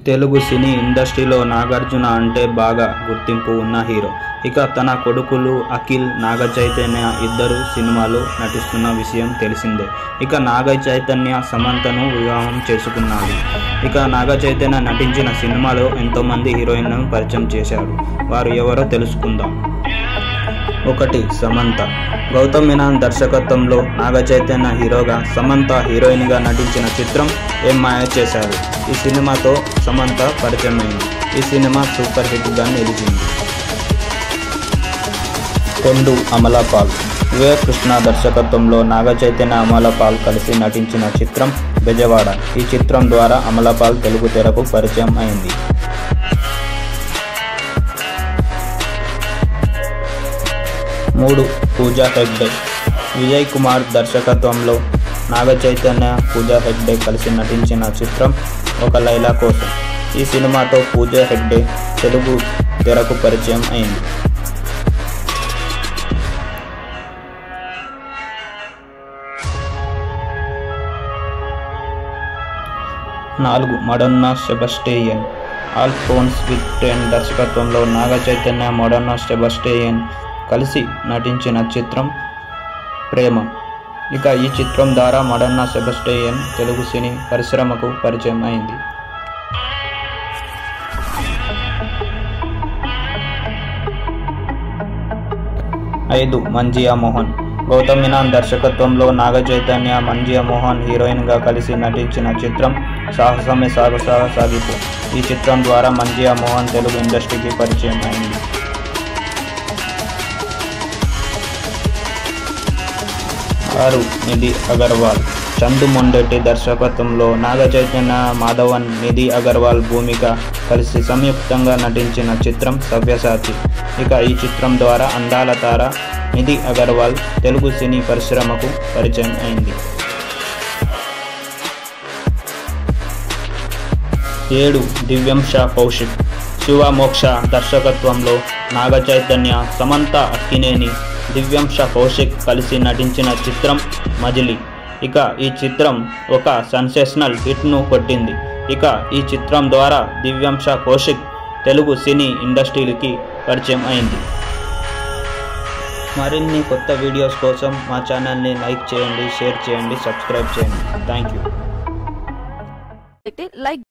తెలుగు సినీ ఇండస్ట్రీలో నాగార్జున అంటే బాగా గుర్తింపు ఉన్న హీరో ఇక తన కొడుకులు అఖిల్ నాగ చైతన్య ఇద్దరు సినిమాలు నటిస్తున్న విషయం తెలిసిందే ఇక నాగ చైతన్య సమంతను వివాహం చేసుకున్నాడు ఇక నాగ చైతన్య నటించిన సినిమాలో ఎంతోమంది హీరోయిన్లను పరిచయం చేశాడు వారు ఎవరో తెలుసుకుందాం ఒకటి సమంత గౌతమ్ మీనన్ దర్శకత్వంలో నాగ చైతన్య హీరోగా సమంత హీరోయిన్గా నటించిన చిత్రం ఏం మాయ చేశారు ఈ సినిమాతో సమంత పరిచయమైంది ఈ సినిమా సూపర్ హిట్గా నిలిచింది రెండు అమలాపాల్ వివేక్ కృష్ణ దర్శకత్వంలో నాగ చైతన్య అమలాపాల్ కలిసి నటించిన చిత్రం బెజవాడ ఈ చిత్రం ద్వారా అమలాపాల్ తెలుగు తెరకు పరిచయం అయింది మూడు పూజా హెగ్డే విజయ్ కుమార్ దర్శకత్వంలో నాగ చైతన్య పూజా హెగ్డే కలిసి నటించిన చిత్రం ఒక లైలా కోసం ఈ సినిమాతో పూజా హెగ్డే తెలుగు తెరకు పరిచయం అయింది నాలుగు మడన్నా సెబస్టేయన్ ఆల్ఫోన్స్ విత్ టెన్ దర్శకత్వంలో నాగ చైతన్య మడన్నా సెబస్టేయన్ కలిసి నటించిన చిత్రం ప్రేమ ఇక ఈ చిత్రం ద్వారా మడన్నా సెబస్టేయన్ తెలుగు సినీ పరిశ్రమకు పరిచయం అయింది ఐదు మంజియా మోహన్ గౌతమ్ మీనాన్ దర్శకత్వంలో నాగ చైతన్య మంజియా మోహన్ హీరోయిన్గా కలిసి నటించిన చిత్రం సాహసమే సాగు సాగ సాగిపో ఈ చిత్రం ద్వారా మంజియా మోహన్ తెలుగు ఇండస్ట్రీకి పరిచయం అయింది ఆరు నిధి అగర్వాల్ చందు మొండెట్టి దర్శకత్వంలో నాగ చైతన్య మాధవన్ నిధి అగర్వాల్ భూమిక కలిసి సంయుక్తంగా నటించిన చిత్రం సవ్యసాచి ఇక ఈ చిత్రం ద్వారా అందాల తార నిధి అగర్వాల్ తెలుగు సినీ పరిశ్రమకు పరిచయం అయింది ఏడు దివ్యంశ కౌశిక్ శివ మోక్ష దర్శకత్వంలో నాగ చైతన్య సమంత అక్కినేని దివ్యంశ కౌశిక్ కలిసి నటించిన చిత్రం మజిలీ ఇక ఈ చిత్రం ఒక సెన్సేషనల్ హిట్ను కొట్టింది ఇక ఈ చిత్రం ద్వారా దివ్యంశ కౌశిక్ తెలుగు సినీ ఇండస్ట్రీకి పరిచయం అయింది మరిన్ని కొత్త వీడియోస్ కోసం మా ఛానల్ని లైక్ చేయండి షేర్ చేయండి సబ్స్క్రైబ్ చేయండి థ్యాంక్ యూ అయితే లైక్